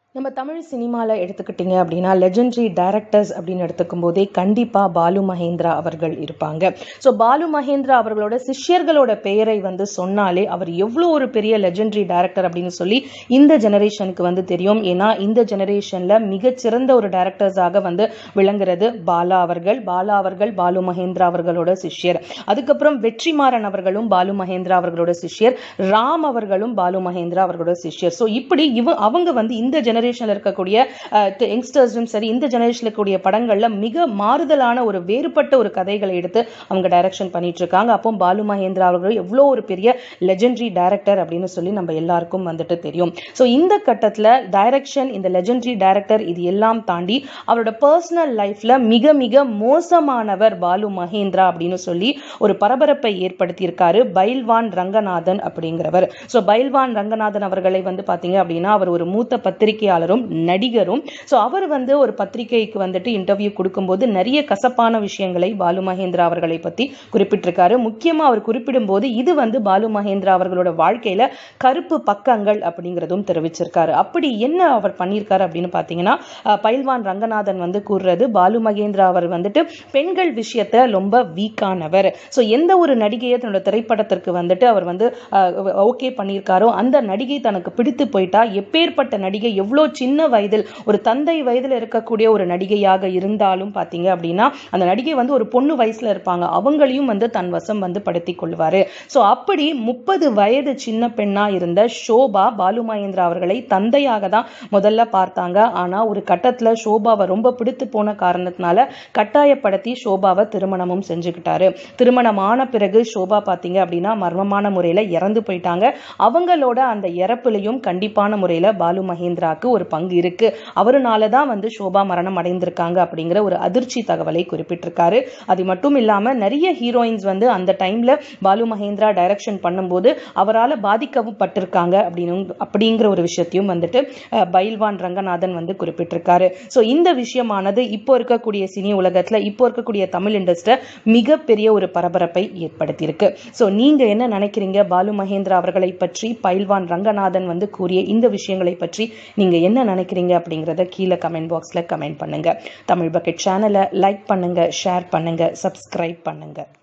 நம்ம தமிழ் சினிமாவில் எடுத்துக்கிட்டிங்க அப்படின்னா லெஜெண்டரி டைரக்டர்ஸ் அப்படின்னு எடுத்துக்கும் போதே கண்டிப்பாக பாலு மகேந்திரா அவர்கள் இருப்பாங்க ஸோ பாலு மகேந்திரா அவர்களோட சிஷ்யர்களோட பெயரை வந்து சொன்னாலே அவர் எவ்வளோ ஒரு பெரிய லெஜெண்டரி டைரக்டர் அப்படின்னு சொல்லி இந்த ஜெனரேஷனுக்கு வந்து தெரியும் ஏன்னா இந்த ஜெனரேஷனில் மிகச்சிறந்த ஒரு டைரக்டர்ஸாக வந்து விளங்குறது பாலா அவர்கள் பாலா அவர்கள் பாலு மகேந்திரா அவர்களோட சிஷ்யர் அதுக்கப்புறம் வெற்றிமாறன் அவர்களும் பாலு மகேந்திரா அவர்களோட சிஷ்யர் ராம் அவர்களும் பாலு மகேந்திரா அவர்களோட சிஷ்யர் ஸோ இப்படி இவ அவங்க வந்து இந்த ஜெனரேஷனில் இருக்கக்கூடிய யங்ஸ்டர்ஸும் சரி இந்த ஜெனரேஷனில் இருக்கக்கூடிய படங்களில் மிக மாறுதலான ஒரு வேறுபட்ட ஒரு கதைகளை எடுத்து அவங்க டைரக்ஷன் பண்ணிட்டு இருக்காங்க அப்போ பாலு மகேந்திரா அவர்கள் எவ்வளோ ஒரு பெரிய லெஜெண்டரி டைரக்டர் அப்படின்னு சொல்லி நம்ம எல்லாருக்கும் வந்துட்டு தெரியும் ஸோ இந்த கட்டத்தில் டைரக்ஷன் இந்த லெஜெண்டரி டைரக்டர் இது எல்லாம் தாண்டி அவரோட பர்சனல் லைஃப்ல மிக மிக மோசமானவர் பாலு மகேந்திரா அப்படின்னு சொல்லி ஒரு பரபரப்பை ஏற்படுத்தியிருக்காரு பைல்வான் ரங்கநாதன் அப்படிங்கிறவர் ஸோ பைல்வான் ரங்கநாதன் அவர்களை வந்து பார்த்தீங்க அப்படின்னா அவர் ஒரு மூத்த பத்திரிகையாளரும் நடிகரும் ஸோ அவர் வந்து ஒரு பத்திரிகைக்கு வந்துட்டு இன்டர்வியூ கொடுக்கும்போது நிறைய கசப்பான விஷயங்களை பாலு மகேந்திரா அவர்களை பற்றி குறிப்பிட்டிருக்காரு முக்கியமாக அவர் குறிப்பிடும்போது இது வந்து பாலு மகேந்திரா அவர்களோட வாழ்க்கையில கருப்பு பக்கங்கள் அப்படிங்கிறதும் தெரிவிச்சிருக்காரு அப்படி என்ன அவர் பண்ணியிருக்காரு அப்படின்னு பார்த்தீங்கன்னா அஹ், பைல்வான் ரங்கநாதன் வந்து கூறுறது பாலு மகேந்திரா அவர் வந்துட்டு பெண்கள் விஷயத்த ரொம்ப வீக்கானவர் ஸோ எந்த ஒரு நடிகையை தன்னோட திரைப்படத்திற்கு வந்துட்டு அவர் வந்து ஓகே பண்ணியிருக்காரோ அந்த நடிகை தனக்கு பிடித்து போயிட்டா எப்பேற்பட்ட நடிகை எவ்வளோ சின்ன வயதில் ஒரு தந்தை வயதில் இருக்கக்கூடிய ஒரு நடிகையாக இருந்தாலும் பார்த்தீங்க அப்படின்னா அந்த நடிகை வந்து ஒரு பொண்ணு வயசுல இருப்பாங்க அவங்களையும் வந்து தன் வசம் வந்து படுத்தி கொள்வாரு ஸோ அப்படி முப்பது வயது சின்ன பெண்ணா இருந்த ஷோபா பாலு மகேந்திரா அவர்களை தந்தையாக தான் முதல்ல பார்த்தாங்க ஆனா ஒரு கட்டத்துல ஷோபாவை ரொம்ப பிடித்து போன காரணத்தினால கட்டாயப்படுத்தி ஷோபாவை திருமணமும் செஞ்சுக்கிட்டாரு திருமணம் ஆன பிறகு ஷோபா பார்த்தீங்க அப்படின்னா மர்மமான முறையில இறந்து போயிட்டாங்க அவங்களோட அந்த இறப்புலையும் கண்டிப்பான முறையில பாலு மகேந்திராக்கு ஒரு பங்கு இருக்கு அவருனால தான் வந்து ஷோபா மரணம் அடைந்திருக்காங்க அப்படிங்கிற ஒரு அதிர்ச்சி தகவலை குறிப்பிட்டிருக்காரு அது மட்டும் இல்லாம நிறைய ஹீரோயின்ஸ் வந்து அந்த டைம்ல பாலு மகேந்திரா டைரக்ஷன் பண்ணும்போது அவரால் பாதிக்கவும் பட்டிருக்காங்க அப்படின்னு அப்படிங்கிற ஒரு விஷயத்தையும் வந்துட்டு அஹ், பைல்வான் ரங்கநாதன் வந்து குறிப்பிட்டிருக்காரு ஸோ இந்த விஷயமானது இப்போ இருக்கக்கூடிய சினி உலகத்துல இப்போ இருக்கக்கூடிய தமிழ் இண்டஸ்ட்ரி மிகப்பெரிய ஒரு பரபரப்பை ஏற்படுத்தியிருக்கு ஸோ நீங்க என்ன நினைக்கிறீங்க பாலு மகேந்திரா அவர்களை பற்றி பைல்வான் ரங்கநாதன் வந்து கூறிய இந்த விஷயங்களை பற்றி நீங்க என்ன நினைக்கிறீங்க அப்படிங்கிறத கீழே கமெண்ட் பாக்ஸ்ல கமெண்ட் பண்ணுங்க தமிழ் பக்கெட் சேனலை லைக் பண்ணுங்க ஷேர் பண்ணுங்க சப்ஸ்கிரைப் பண்ணுங்க